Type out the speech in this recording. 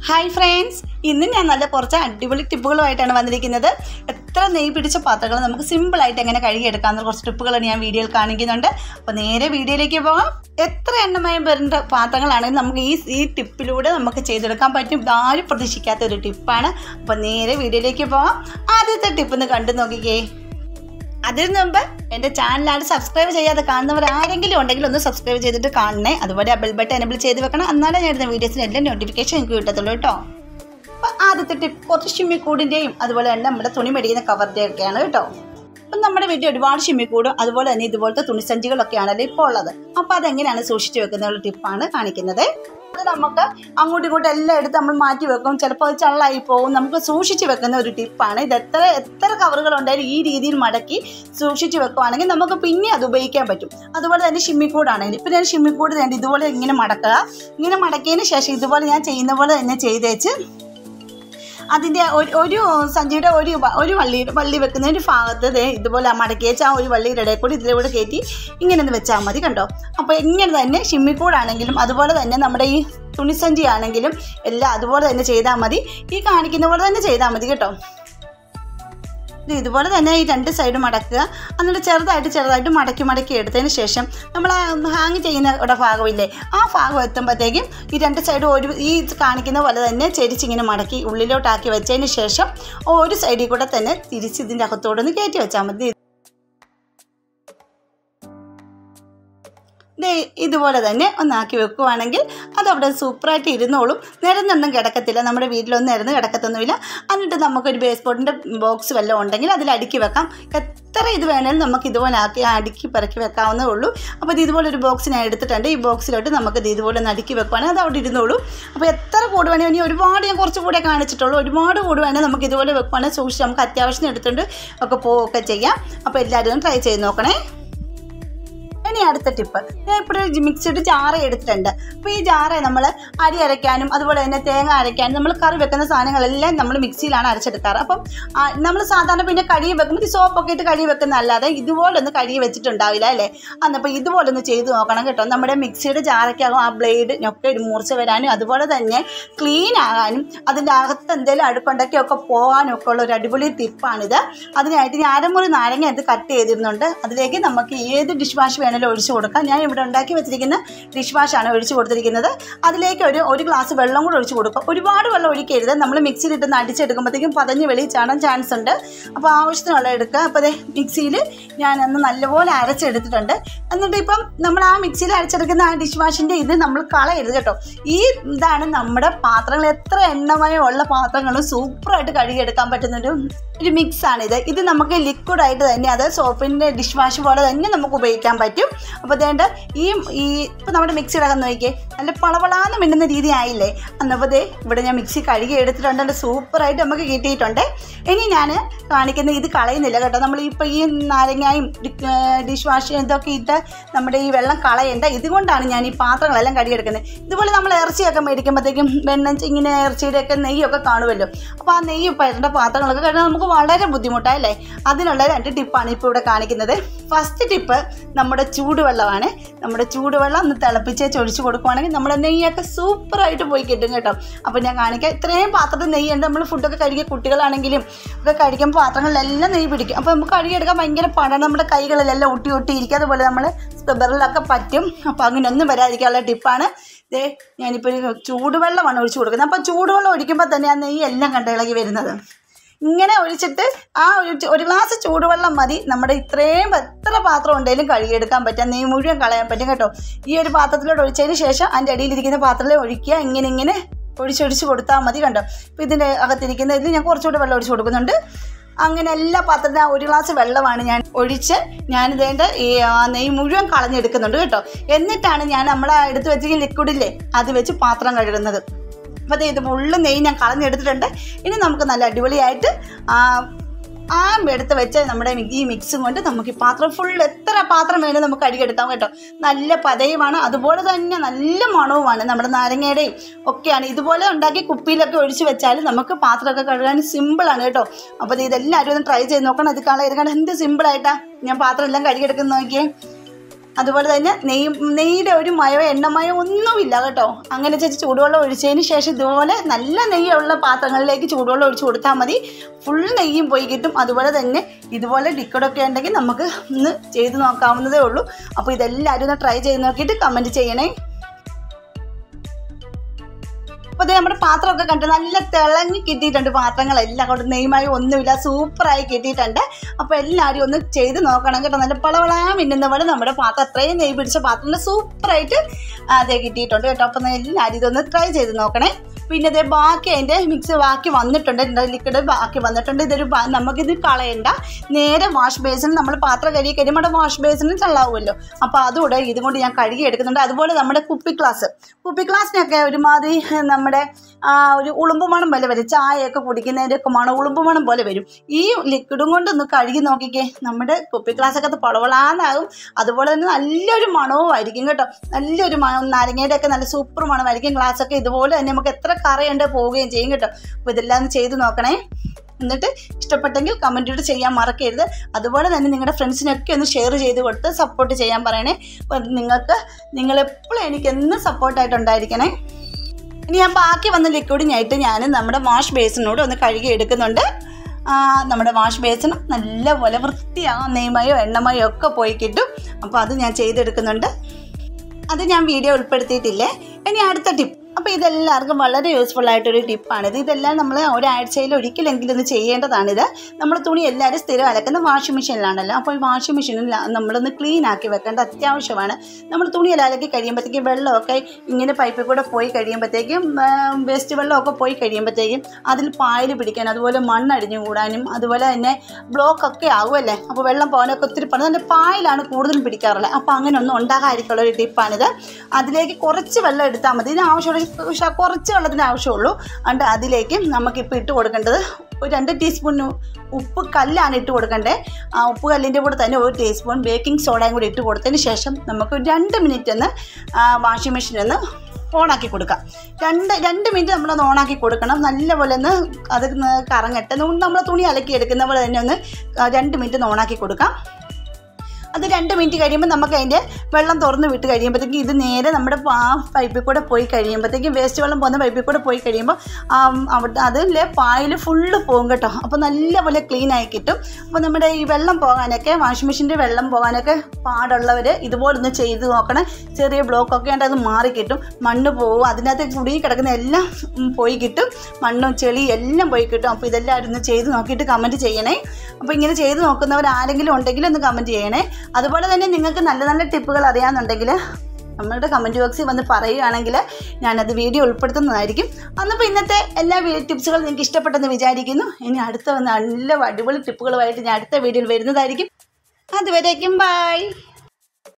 hi friends ഇന്ന് ഞാൻ നല്ല കുറച്ച് അടിപൊളി ടിപ്പുകളുമായിട്ടാണ് വന്നിരിക്കുന്നത് എത്ര നെയ്യ് പിടിച്ച പാത്രങ്ങൾ നമുക്ക് സിമ്പിളായിട്ട് എങ്ങനെ കഴുകിയെടുക്കാവുന്ന കുറച്ച് ടിപ്പുകൾ ഞാൻ വീഡിയോയിൽ കാണിക്കുന്നുണ്ട് അപ്പോൾ നേരെ വീഡിയോയിലേക്ക് പോകാം എത്ര എണ്ണമയം വരുന്ന പാത്രങ്ങളാണെങ്കിൽ നമുക്ക് ഈ ഈ ടിപ്പിലൂടെ നമുക്ക് ചെയ്തെടുക്കാൻ പറ്റും ഇതാരും പ്രതീക്ഷിക്കാത്ത ഒരു ടിപ്പാണ് അപ്പോൾ നേരെ വീഡിയോയിലേക്ക് പോകാം ആദ്യത്തെ ടിപ്പ് ഒന്ന് കണ്ടു നോക്കിക്കേ അതിനു മുമ്പ് എൻ്റെ ചാനലാണ് സബ്സ്ക്രൈബ് ചെയ്യാതെ കാണുന്നവർ ആരെങ്കിലും ഉണ്ടെങ്കിൽ ഒന്ന് സബ്സ്ക്രൈബ് ചെയ്തിട്ട് കാണണേ അതുപോലെ ആ ബെൽ ബട്ടൺ എനബിൾ ചെയ്ത് വെക്കണം എന്നാലേ ഞാൻ ഇടുന്ന വീഡിയോസിന് എല്ലാം നോട്ടിഫിക്കേഷൻ എനിക്ക് കിട്ടത്തുള്ളൂ കേട്ടോ അപ്പോൾ ആദ്യത്തെ ടിപ്പ് കുറച്ച് ഷിമ്മിക്കൂടിൻ്റെയും അതുപോലെ തന്നെ നമ്മുടെ തുണി മേടിക്കുന്ന കവറിൻ്റെ ഒക്കെയാണ് കേട്ടോ അപ്പം നമ്മുടെ വീട്ടിൽ ഒരുപാട് ഷിമ്മിക്കൂടും അതുപോലെ തന്നെ ഇതുപോലത്തെ തുണിസഞ്ചികളൊക്കെയാണല്ലോ ഇപ്പോൾ ഉള്ളത് അപ്പോൾ അതെങ്ങനെയാണ് സൂക്ഷിച്ച് വെക്കുന്ന ടിപ്പാണ് കാണിക്കുന്നത് അത് നമുക്ക് അങ്ങോട്ടും ഇങ്ങോട്ടും എല്ലാം എടുത്ത് നമ്മൾ മാറ്റി വെക്കും ചിലപ്പോൾ അത് ചള്ളായി പോകും നമുക്ക് സൂക്ഷിച്ച് വെക്കുന്ന ഒരു ടിപ്പാണ് ഇത് എത്ര എത്ര കവറുകൾ ഉണ്ടായാലും ഈ രീതിയിൽ മടക്കി സൂക്ഷിച്ച് വെക്കുവാണെങ്കിൽ നമുക്ക് പിന്നെ അത് ഉപയോഗിക്കാൻ പറ്റും അതുപോലെ തന്നെ ഷിമ്മിക്കൂടാണെങ്കിൽ ഇപ്പം ഞാൻ ഷിമ്മിക്കൂട് വേണ്ടി ഇതുപോലെ ഇങ്ങനെ മടക്കുക ഇങ്ങനെ മടക്കിയതിന് ശേഷം ഇതുപോലെ ഞാൻ ചെയ്യുന്ന പോലെ തന്നെ ചെയ്തേച്ച് അതിൻ്റെ ഒരു ഒരു സഞ്ചിയുടെ ഒരു വ- ഒരു വള്ളി വള്ളി വെക്കുന്ന ഒരു ഭാഗത്ത് ദേ ഇതുപോലെ മടക്കി വെച്ച് ആ ഒരു വള്ളിയുടെ ഇടയിൽ കൂടി ഇതിലൂടെ കയറ്റി ഇങ്ങനെ ഒന്ന് വെച്ചാൽ മതി കണ്ടോ അപ്പോൾ ഇങ്ങനെ തന്നെ ഷിമ്മിക്കൂടാണെങ്കിലും അതുപോലെ തന്നെ നമ്മുടെ ഈ തുണിസഞ്ചി ആണെങ്കിലും എല്ലാം അതുപോലെ തന്നെ ചെയ്താൽ മതി ഈ കാണിക്കുന്ന പോലെ തന്നെ ചെയ്താൽ മതി കേട്ടോ ഇത് ഇതുപോലെ തന്നെ ഈ രണ്ട് സൈഡ് മടക്കുക എന്നിട്ട് ചെറുതായിട്ട് ചെറുതായിട്ട് മടക്കി മടക്കി എടുത്തതിന് ശേഷം നമ്മൾ ഹാങ് ചെയ്യുന്ന ഇവിടെ ഭാഗമില്ലേ ആ ഭാഗം എത്തുമ്പോഴത്തേക്കും ഈ രണ്ട് സൈഡും ഒരു ഈ കാണിക്കുന്ന പോലെ തന്നെ ചെരിച്ചിങ്ങനെ മടക്കി ഉള്ളിലോട്ടാക്കി വെച്ചതിന് ശേഷം ഒരു സൈഡിൽ കൂടെ തന്നെ തിരിച്ച് ഇതിൻ്റെ അകത്തോടൊന്ന് കയറ്റി വെച്ചാൽ മതി ദേ ഇതുപോലെ തന്നെ ഒന്നാക്കി വെക്കുവാണെങ്കിൽ അതവിടെ സൂപ്പറായിട്ട് ഇരുന്നോളും നിരന്നൊന്നും കിടക്കത്തില്ല നമ്മുടെ വീട്ടിലൊന്നും നിരന്ന് കിടക്കത്തൊന്നുമില്ല എന്നിട്ട് നമുക്കൊരു ബേസ് ബോർഡിൻ്റെ ബോക്സ് വല്ലതും ഉണ്ടെങ്കിൽ അതിൽ അടുക്കി വെക്കാം എത്ര ഇത് വേണേലും നമുക്ക് ഇതുപോലെ ആക്കി അടുക്കി പെറുക്കി വെക്കാവുന്നേ ഉള്ളൂ അപ്പോൾ ഇത് ഇതുപോലെ ഒരു ബോക്സ് ഞാൻ എടുത്തിട്ടുണ്ട് ഈ ബോക്സിലോട്ട് നമുക്ക് ഇത് ഇതുപോലെ ഒന്ന് അടുക്കി വെക്കുവാണെങ്കിൽ അത് അവിടെ ഇരുന്നോളൂ അപ്പോൾ എത്ര കൂട് വേണേൽ ഇനി ഒരുപാട് ഞാൻ കുറച്ച് കൂടെ കാണിച്ചിട്ടുള്ളൂ ഒരുപാട് കൂട് വേണേൽ നമുക്ക് ഇതുപോലെ വെക്കുവാണെങ്കിൽ സൂക്ഷിച്ച് നമുക്ക് അത്യാവശ്യം എടുത്തുകൊണ്ട് ഒക്കെ പോവുകയൊക്കെ ചെയ്യാം അപ്പോൾ എല്ലാവരും ഒന്ന് ട്രൈ ചെയ്ത് നോക്കണേ ഇനി അടുത്ത ടിപ്പ് ഞാൻ ഇപ്പോൾ ഒരു മിക്സിഡ് ജാറ എടുത്തിട്ടുണ്ട് അപ്പോൾ ഈ ജാറ നമ്മൾ അരി അരയ്ക്കാനും അതുപോലെ തന്നെ തേങ്ങ അരയ്ക്കാനും നമ്മൾ കറി വെക്കുന്ന സാധനങ്ങളെല്ലാം നമ്മൾ മിക്സിയിലാണ് അരച്ചെടുക്കാറ് അപ്പം നമ്മൾ സാധാരണ പിന്നെ കഴുകി വെക്കുമ്പോൾ ഈ സോപ്പൊക്കെ ഇട്ട് കഴുകി വെക്കുന്ന അല്ലാതെ ഇതുപോലെ ഒന്ന് കഴുകി വെച്ചിട്ടുണ്ടാവില്ല അല്ലേ അന്നപ്പോൾ ഇതുപോലെ ഒന്ന് ചെയ്ത് നോക്കണം കേട്ടോ നമ്മുടെ മിക്സിയുടെ ജാറയ്ക്കാകും ആ ബ്ലേഡിനൊക്കെ ഒരു മൂർച്ച വരാനും അതുപോലെ തന്നെ ക്ലീൻ ആകാനും അതിൻ്റെ അകത്ത് എന്തെങ്കിലും അടുക്കുണ്ടാക്കി ഒക്കെ പോകാനും ഒക്കെ ഉള്ള ഒരു അടിപൊളി ടിപ്പാണിത് അതിനായിട്ട് ഞാൻ അരമുറി നാരങ്ങ ഇത് കട്ട് ചെയ്തിരുന്നുണ്ട് അതിലേക്ക് നമുക്ക് ഏത് ഡിഷ് വാഷ് വേണമെങ്കിലും ഒഴിച്ചു കൊടുക്കാം ഞാൻ ഇവിടെ ഉണ്ടാക്കി വെച്ചിരിക്കുന്ന ഡിഷ് വാഷാണ് ഒഴിച്ചു കൊടുത്തിരിക്കുന്നത് അതിലേക്ക് ഒരു ഒരു ഗ്ലാസ് വെള്ളം കൂടെ ഒഴിച്ചു കൊടുക്കുക ഒരുപാട് വെള്ളം ഒഴിക്കരുത് നമ്മൾ മിക്സിയിൽ ഇട്ടൊന്ന് അടിച്ചെടുക്കുമ്പോഴത്തേക്കും പതഞ്ഞ് വെളിയിൽ ചാടാൻ ചാൻസ് ഉണ്ട് അപ്പോൾ ആവശ്യത്തിനുള്ള എടുക്കുക അപ്പോൾ അതെ മിക്സിയിൽ ഞാനൊന്ന് നല്ലപോലെ അരച്ചെടുത്തിട്ടുണ്ട് എന്നിട്ട് ഇപ്പം നമ്മൾ ആ മിക്സിയിൽ അരച്ചെടുക്കുന്ന ആ ഡിഷ് വാഷിൻ്റെ ഇത് നമ്മൾ കളയരുത് കേട്ടോ ഈ ഇതാണ് നമ്മുടെ പാത്രങ്ങൾ എത്ര എണ്ണമയമുള്ള പാത്രങ്ങളും സൂപ്പറായിട്ട് കഴുകിയെടുക്കാൻ പറ്റുന്നൊരു ഒരു മിക്സാണിത് ഇത് നമുക്ക് ലിക്വിഡായിട്ട് തന്നെ അത് സോപ്പിൻ്റെ ഡിഷ് വാഷ് പോലെ തന്നെ നമുക്ക് ഉപയോഗിക്കാൻ പറ്റും അപ്പോൾ അതേണ്ട ഈ ഈ ഇപ്പോൾ നമ്മുടെ മിക്സി ഇടകം നോക്കിയേ നല്ല പളവളാന്ന് മിന്നുന്ന രീതി ആയില്ലേ അന്നപ്പോൾ ദേ ഇവിടെ ഞാൻ മിക്സി കഴുകി എടുത്തിട്ടുണ്ട് നല്ല സൂപ്പറായിട്ട് നമുക്ക് കിട്ടിയിട്ടുണ്ട് ഇനി ഞാൻ കാണിക്കുന്ന ഇത് കളയുന്നില്ല കേട്ടോ നമ്മൾ ഇപ്പോൾ ഈ നാരങ്ങായും ഡിഷ് വാഷ് ഇതൊക്കെ ഇട്ട് നമ്മുടെ ഈ വെള്ളം കളയണ്ട ഇതുകൊണ്ടാണ് ഞാൻ ഈ പാത്രങ്ങളെല്ലാം കഴുകിയെടുക്കുന്നത് ഇതുപോലെ നമ്മൾ ഇറച്ചിയൊക്കെ മേടിക്കുമ്പോഴത്തേക്കും വെണ്ണ ഇങ്ങനെ ഇറച്ചിയുടെയൊക്കെ നെയ്യൊക്കെ കാണുമല്ലോ അപ്പോൾ ആ നെയ്യ് പരണ്ട പാത്രങ്ങളൊക്കെ കഴുകാൻ നമുക്ക് വളരെ ബുദ്ധിമുട്ടായല്ലേ അതിനുള്ള രണ്ട് ടിപ്പാണ് ഇപ്പോൾ ഇവിടെ കാണിക്കുന്നത് ഫസ്റ്റ് ടിപ്പ് നമ്മുടെ ചൂടുവെള്ളമാണ് നമ്മുടെ ചൂടുവെള്ളം ഒന്ന് തിളപ്പിച്ച് ചൊഴിച്ച് കൊടുക്കുവാണെങ്കിൽ നമ്മുടെ നെയ്യൊക്കെ സൂപ്പറായിട്ട് പോയി കിട്ടും കേട്ടോ അപ്പോൾ ഞാൻ കാണിക്കാം ഇത്രയും പാത്രത്തിൽ നെയ്യുണ്ട് നമ്മൾ ഫുഡൊക്കെ കഴുകിയ കുട്ടികളാണെങ്കിലും ഒക്കെ കഴിക്കുമ്പോൾ പാത്രങ്ങളിലെല്ലാം നെയ്യ് പിടിക്കും അപ്പോൾ നമുക്ക് കഴുകിയെടുക്കാൻ ഭയങ്കര പാടാണ് നമ്മുടെ കൈകളിലെല്ലാം ഒട്ടി ഒട്ടി ഇരിക്കും അതുപോലെ നമ്മൾ സ്ക്രബറിലൊക്കെ പറ്റും അപ്പോൾ അങ്ങനെ ഒന്നും വരാതിരിക്കാനുള്ള ടിപ്പാണ് ദേ ഞാനിപ്പോൾ ഒരു ചൂടുവെള്ളമാണ് ഒഴിച്ചു കൊടുക്കുന്നത് അപ്പോൾ ചൂടുവെള്ളം ഒഴിക്കുമ്പോൾ തന്നെ ആ നെയ്യ് എല്ലാം കണ്ട് ഇളകി വരുന്നത് ഇങ്ങനെ ഒഴിച്ചിട്ട് ആ ഒരു ചു- ഒരു ഗ്ലാസ് ചൂടുവെള്ളം മതി നമ്മുടെ ഇത്രയും എത്ര പാത്രം ഉണ്ടെങ്കിലും കഴുകിയെടുക്കാൻ പറ്റും നെയ്യ് മുഴുവൻ കളയാൻ പറ്റും കേട്ടോ ഈ ഒരു പാത്രത്തിലോട്ട് ഒഴിച്ചതിന് ശേഷം അതിൻ്റെ അടിയിലിരിക്കുന്ന പാത്രത്തിൽ ഒഴിക്കുക ഇങ്ങനെ ഇങ്ങനെ ഒഴിച്ചൊഴിച്ച് കൊടുത്താൽ മതി കണ്ടോ അപ്പോൾ ഇതിൻ്റെ അകത്തിരിക്കുന്ന ഇതിൽ ഞാൻ കുറച്ചുകൂടി വെള്ളം ഒഴിച്ച് കൊടുക്കുന്നുണ്ട് അങ്ങനെ എല്ലാ പാത്രത്തിനും ആ ഒരു ഗ്ലാസ് വെള്ളമാണ് ഞാൻ ഒഴിച്ച് ഞാനിതേണ്ട ഈ ആ നെയ്യ് മുഴുവൻ കളഞ്ഞെടുക്കുന്നുണ്ട് കേട്ടോ എന്നിട്ടാണ് ഞാൻ നമ്മളെ എടുത്ത് വെച്ചിരിക്കുന്ന ലിക്വിഡില്ലേ അത് വെച്ച് പാത്രം കഴുകുന്നത് അപ്പോൾ ഇത് മുള്ളു നെയ്യ് ഞാൻ കളഞ്ഞെടുത്തിട്ടുണ്ട് ഇനി നമുക്ക് നല്ല അടിപൊളിയായിട്ട് ആ ആ എടുത്ത് വെച്ച നമ്മുടെ മി- ഈ മിക്സും കൊണ്ട് നമുക്ക് ഈ പാത്രം ഫുൾ എത്ര പാത്രം വേണേലും നമുക്ക് കഴുകിയെടുക്കാം കേട്ടോ നല്ല പതയുമാണ് അതുപോലെ തന്നെ നല്ല മണവുമാണ് നമ്മുടെ നാരങ്ങയുടെയും ഒക്കെയാണ് ഇതുപോലെ ഉണ്ടാക്കി കുപ്പിയിലൊക്കെ ഒഴിച്ച് വെച്ചാൽ നമുക്ക് പാത്രമൊക്കെ കഴുകാൻ സിമ്പിളാണ് കേട്ടോ അപ്പോൾ ഇതെല്ലാവരും ഒന്ന് ട്രൈ ചെയ്ത് നോക്കണം ഇത് കാണാൻ ഇത് കാണാൻ എന്ത് സിമ്പിളായിട്ടാണ് ഞാൻ പാത്രം എല്ലാം കഴുകിയെടുക്കുന്ന നോക്കിയേ അതുപോലെ തന്നെ നെയ്യ് നെയ്യുടെ ഒരു മയോ എണ്ണമയോ ഒന്നുമില്ല കേട്ടോ അങ്ങനെ ചേച്ചി ചൂടുവെള്ളം ഒഴിച്ചതിന് ശേഷം ഇതുപോലെ നല്ല നെയ്യുള്ള പാത്രങ്ങളിലേക്ക് ചൂടുവെള്ളം ഒഴിച്ച് കൊടുത്താൽ മതി ഫുൾ നെയ്യും പോയി കിട്ടും അതുപോലെ തന്നെ ഇതുപോലെ ലിക്വിഡൊക്കെ ഉണ്ടെങ്കിൽ നമുക്ക് ഒന്ന് ചെയ്ത് നോക്കാവുന്നതേ ഉള്ളൂ അപ്പോൾ ഇതെല്ലാവരും ഒന്ന് ട്രൈ ചെയ്ത് നോക്കിയിട്ട് കമൻറ്റ് ചെയ്യണേ അപ്പോൾ ഇത് നമ്മുടെ പാത്രമൊക്കെ കണ്ട് നല്ല തിളങ്ങി കിട്ടിയിട്ടുണ്ട് പാത്രങ്ങളെല്ലാം കൊണ്ട് നെയ്മായി ഒന്നുമില്ല സൂപ്പറായി കിട്ടിയിട്ടുണ്ട് അപ്പോൾ എല്ലാവരും ഒന്ന് ചെയ്ത് നോക്കണം കേട്ടോ നല്ല പളവളാ മിന്നുന്ന പോലെ നമ്മുടെ പാത്രം അത്രയും നെയ്യ് പിടിച്ച പാത്രങ്ങൾ സൂപ്പറായിട്ട് അതേ കിട്ടിയിട്ടുണ്ട് കേട്ടോ അപ്പോൾ എല്ലാവരും ഇതൊന്ന് ട്രൈ ചെയ്ത് നോക്കണേ പിന്നെ ഇതേ ബാക്കി അതിൻ്റെ മിക്സ് ബാക്കി വന്നിട്ടുണ്ട് ലിക്വിഡ് ബാക്കി വന്നിട്ടുണ്ട് ഇതൊരു ബ- നമുക്കിത് കളയണ്ട നേരെ വാഷ് ബേസിന് നമ്മൾ പാത്രം കഴുകി കഴിയുമ്പോൾ നമ്മുടെ വാഷ് ബേസിന് ചള്ളാവുമല്ലോ അപ്പോൾ അതുകൂടെ ഇതും കൊണ്ട് ഞാൻ കഴുകി എടുക്കുന്നുണ്ട് അതുപോലെ നമ്മുടെ കുപ്പി ഗ്ലാസ് കുപ്പി ഗ്ലാസ്സിനൊക്കെ ഒരുമാതിരി നമ്മുടെ ആ, ഒരു ഉളുമ്പ് മണം പോലെ വരും ചായയൊക്കെ കുടിക്കുന്നതിൻ്റെ ഒക്കെ മണം ഉളുമ്പ് മണം പോലെ വരും ഈ ലിക്വിഡും കൊണ്ട് ഒന്ന് കഴുകി നോക്കിക്കേ നമ്മുടെ കുപ്പി ഗ്ലാസ്സൊക്കെ പളവളാന്നാകും അതുപോലെ തന്നെ നല്ലൊരു മണവും ആയിരിക്കും കേട്ടോ നല്ലൊരു മണം നാരങ്ങയുടെ ഒക്കെ നല്ല സൂപ്പർ മണമായിരിക്കും ഗ്ലാസ്സൊക്കെ ഇതുപോലെ തന്നെ നമുക്ക് എത്ര കറയുണ്ട് പോവുകയും ചെയ്യും കേട്ടോ അപ്പോൾ ഇതെല്ലാം ഒന്ന് ചെയ്ത് നോക്കണേ എന്നിട്ട് ഇഷ്ടപ്പെട്ടെങ്കിൽ കമൻറ്റ് ചെയ്യാൻ മറക്കരുത് അതുപോലെ തന്നെ നിങ്ങളുടെ ഫ്രണ്ട്സിനൊക്കെ ഒന്ന് ഷെയർ ചെയ്ത് കൊടുത്ത് സപ്പോർട്ട് ചെയ്യാൻ പറയണേ അപ്പം നിങ്ങൾക്ക് നിങ്ങളെപ്പോഴും എനിക്ക് എന്നും സപ്പോർട്ടായിട്ടുണ്ടായിരിക്കണേ ഇനി ഞാൻ ബാക്കി വന്ന ലിക്വിഡിനായിട്ട് ഞാൻ നമ്മുടെ വാഷ് ബേസിനോട് ഒന്ന് കഴുകി എടുക്കുന്നുണ്ട് ആ, നമ്മുടെ വാഷ് ബേസിന് നല്ലപോലെ വൃത്തിയാകാം നെയ്മയോ എണ്ണമയോ ഒക്കെ പോയി കിട്ടും അപ്പോൾ അത് ഞാൻ ചെയ്തെടുക്കുന്നുണ്ട് അത് ഞാൻ വീഡിയോ ഉൾപ്പെടുത്തിയിട്ടില്ലേ ഇനി അടുത്ത ടിപ്പ് അപ്പോൾ ഇതെല്ലാവർക്കും വളരെ യൂസ്ഫുൾ ആയിട്ടൊരു ടിപ്പാണിത് ഇതെല്ലാം നമ്മൾ ഒരാഴ്ചയിൽ ഒരിക്കലെങ്കിലും ഒന്ന് ചെയ്യേണ്ടതാണിത് നമ്മൾ തുണി എല്ലാവരും സ്ഥിരം അലക്കുന്ന വാഷിംഗ് മെഷീനിലാണല്ലോ അപ്പോൾ വാഷിംഗ് മെഷീനിൽ നമ്മളൊന്ന് ക്ലീൻ ആക്കി വെക്കേണ്ട അത്യാവശ്യമാണ് നമ്മൾ തുണിയെല്ലാം അലക്കി കഴിയുമ്പോഴത്തേക്കും വെള്ളമൊക്കെ ഇങ്ങനെ പൈപ്പിൽ കൂടെ പോയി കഴിയുമ്പോഴത്തേക്കും വേസ്റ്റ് വെള്ളമൊക്കെ പോയി കഴിയുമ്പോഴത്തേക്കും അതിൽ പായൽ പിടിക്കാൻ അതുപോലെ മണ്ണടിഞ്ഞു കൂടാനും അതുപോലെ തന്നെ ബ്ലോക്ക് ഒക്കെ ആകുമല്ലേ അപ്പോൾ വെള്ളം പോകാനൊക്കെ ഒത്തിരി പണം നല്ല പായലാണ് കൂടുതലും പിടിക്കാറുള്ളത് അപ്പോൾ അങ്ങനെ ഒന്നും ഉണ്ടാകാതിരിക്കുള്ള ഒരു ടിപ്പാണിത് അതിലേക്ക് കുറച്ച് വെള്ളം എടുത്താൽ മതി ഇതിന് ആവശ്യമുള്ള ശ- കുറച്ച് വെള്ളത്തിന് ആവശ്യമുള്ളൂ അതുകൊണ്ട് അതിലേക്ക് നമുക്കിപ്പോൾ ഇട്ട് കൊടുക്കേണ്ടത് ഒരു രണ്ട് ടീസ്പൂൺ ഉപ്പ് കല്ലാണ് ഇട്ട് കൊടുക്കേണ്ടത് ആ ഉപ്പ് കല്ലിൻ്റെ കൂടെ തന്നെ ഒരു ടീസ്പൂൺ ബേക്കിംഗ് സോഡയും കൂടി ഇട്ട് കൊടുത്തതിന് ശേഷം നമുക്ക് ഒരു രണ്ട് മിനിറ്റ് ഒന്ന് വാഷിംഗ് മെഷീൻ ഒന്ന് ഓണാക്കി കൊടുക്കാം രണ്ട് രണ്ട് മിനിറ്റ് നമ്മളൊന്ന് ഓണാക്കി കൊടുക്കണം നല്ലപോലെ ഒന്ന് അത് ന്ന് കറങ്ങട്ടെ നമ്മൾ തുണി അലക്കി എടുക്കുന്ന പോലെ തന്നെ ഒന്ന് ആ, രണ്ട് മിനിറ്റ് ഒന്ന് ഓണാക്കി കൊടുക്കാം അത് രണ്ട് മിനിറ്റ് കഴിയുമ്പോൾ നമുക്ക് അതിൻ്റെ വെള്ളം തുറന്ന് വിട്ട് കഴിയുമ്പോഴത്തേക്കും ഇത് നേരെ നമ്മുടെ ആ പൈപ്പിൽ കൂടെ പോയി കഴിയുമ്പോഴത്തേക്കും വേസ്റ്റ് വെള്ളം പോകുന്ന പൈപ്പിൽ കൂടെ പോയി കഴിയുമ്പോൾ അവിടെ അതിലെ പായൽ ഫുള്ള് പോകും കേട്ടോ അപ്പോൾ നല്ലപോലെ ക്ലീൻ ആയി കിട്ടും അപ്പോൾ നമ്മുടെ ഈ വെള്ളം പോകാനൊക്കെ വാഷിംഗ് മെഷീൻ്റെ വെള്ളം പോകാനൊക്കെ പാടുള്ളവർ ഇതുപോലൊന്ന് ചെയ്ത് നോക്കണം ചെറിയ ബ്ലോക്കൊക്കെ ഉണ്ട് അത് മാറി കിട്ടും മണ്ണ് പോകും അതിനകത്ത് കുടുങ്ങി കിടക്കുന്ന എല്ലാം ഉം, പോയി കിട്ടും മണ്ണും ചെളി എല്ലാം പോയി കിട്ടും അപ്പോൾ ഇതെല്ലാവരും ഒന്ന് ചെയ്ത് നോക്കിയിട്ട് കമൻറ്റ് ചെയ്യണേ അപ്പോൾ ഇങ്ങനെ ചെയ്ത് നോക്കുന്നവർ ആരെങ്കിലും ഉണ്ടെങ്കിൽ ഒന്ന് കമൻറ്റ് ചെയ്യണേ അതുപോലെ തന്നെ നിങ്ങൾക്ക് നല്ല നല്ല ടിപ്പുകൾ അറിയാമെന്നുണ്ടെങ്കിൽ നമ്മളുടെ കമൻറ്റ് ബോക്സിൽ വന്ന് പറയുകയാണെങ്കിൽ ഞാനത് വീഡിയോ ഉൾപ്പെടുത്തുന്നതായിരിക്കും അന്നിപ്പോൾ ഇന്നത്തെ എല്ലാ ടിപ്സുകളും നിങ്ങൾക്ക് ഇഷ്ടപ്പെട്ടെന്ന് വിചാരിക്കുന്നു ഇനി അടുത്ത നല്ല അടിപൊളി ടിപ്പുകളുമായിട്ട് ഞാൻ അടുത്ത വീഡിയോയിൽ വരുന്നതായിരിക്കും അതുവരേക്കും ബൈ